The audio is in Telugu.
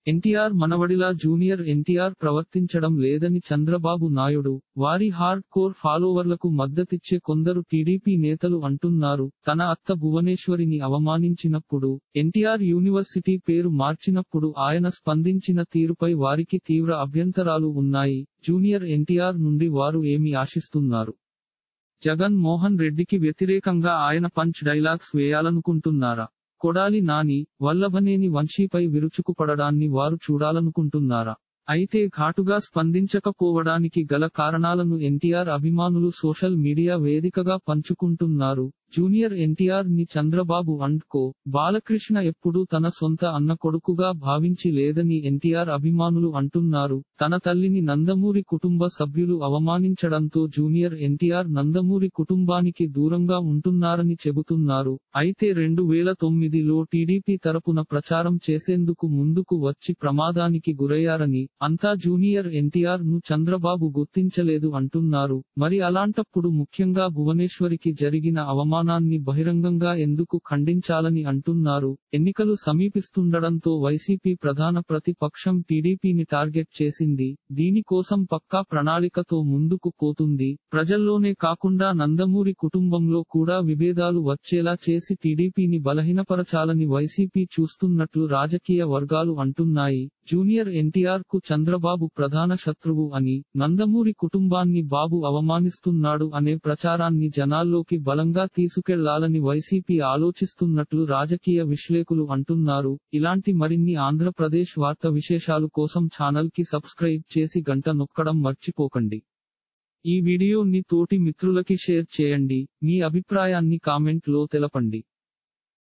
ఎన్టీఆర్ మనవడిలా జూనియర్ ఎన్టీఆర్ ప్రవర్తించడం లేదని చంద్రబాబు నాయుడు వారి హార్డ్ కోర్ ఫాలోవర్లకు మద్దతిచ్చే కొందరు టీడీపీ నేతలు అంటున్నారు తన అత్త భువనేశ్వరిని అవమానించినప్పుడు ఎన్టీఆర్ యూనివర్సిటీ పేరు మార్చినప్పుడు ఆయన స్పందించిన తీరుపై వారికి తీవ్ర అభ్యంతరాలు ఉన్నాయి జూనియర్ ఎన్టీఆర్ నుండి వారు ఏమి ఆశిస్తున్నారు జగన్ మోహన్ రెడ్డికి వ్యతిరేకంగా ఆయన పంచ్ డైలాగ్స్ వేయాలనుకుంటున్నారా కొడాలి నాని వల్లభనేని వంశీపై విరుచుకుపడడాన్ని వారు చూడాలనుకుంటున్నారా అయితే ఘాటుగా స్పందించకపోవడానికి గల కారణాలను ఎన్టీఆర్ అభిమానులు సోషల్ మీడియా వేదికగా పంచుకుంటున్నారు జూనియర్ ఎన్టీఆర్ ని చంద్రబాబు అండ్ కో బాలకృష్ణ ఎప్పుడూ తన సొంత అన్న కొడుకుగా భావించి లేదని ఎన్టీఆర్ అభిమానులు అంటున్నారు తన తల్లిని నందమూరి కుటుంబ సభ్యులు అవమానించడంతో జూనియర్ ఎన్టీఆర్ నందమూరి కుటుంబానికి దూరంగా ఉంటున్నారని చెబుతున్నారు అయితే రెండు వేల తొమ్మిదిలో టీడీపీ తరపున ప్రచారం చేసేందుకు ముందుకు వచ్చి ప్రమాదానికి గురయ్యారని అంతా జూనియర్ ఎన్టీఆర్ ను చంద్రబాబు గుర్తించలేదు అంటున్నారు మరి అలాంటప్పుడు ముఖ్యంగా భువనేశ్వరికి జరిగిన అవమానాన్ని బహిరంగంగా ఎందుకు ఖండించాలని అంటున్నారు ఎన్నికలు సమీపిస్తుండడంతో వైసీపీ ప్రధాన ప్రతిపక్షం టీడీపీని టార్గెట్ చేసింది దీనికోసం పక్కా ప్రణాళికతో ముందుకు పోతుంది ప్రజల్లోనే కాకుండా నందమూరి కుటుంబంలో కూడా విభేదాలు వచ్చేలా చేసి టీడీపీని బలహీనపరచాలని వైసీపీ చూస్తున్నట్లు రాజకీయ వర్గాలు అంటున్నాయి జూనియర్ ఎన్టీఆర్ కు చంద్రబాబు ప్రధాన శత్రువు అని నందమూరి కుటుంబాన్ని బాబు అవమానిస్తున్నాడు అనే ప్రచారాన్ని జనాల్లోకి బలంగా తీసుకెళ్లాలని వైసీపీ ఆలోచిస్తున్నట్లు రాజకీయ విశ్లేషకులు అంటున్నారు ఇలాంటి మరిన్ని ఆంధ్రప్రదేశ్ వార్త విశేషాలు కోసం ఛానల్ కి సబ్స్క్రైబ్ చేసి గంట నొక్కడం మర్చిపోకండి ఈ వీడియోని తోటి మిత్రులకి షేర్ చేయండి మీ అభిప్రాయాన్ని కామెంట్ లో తెలపండి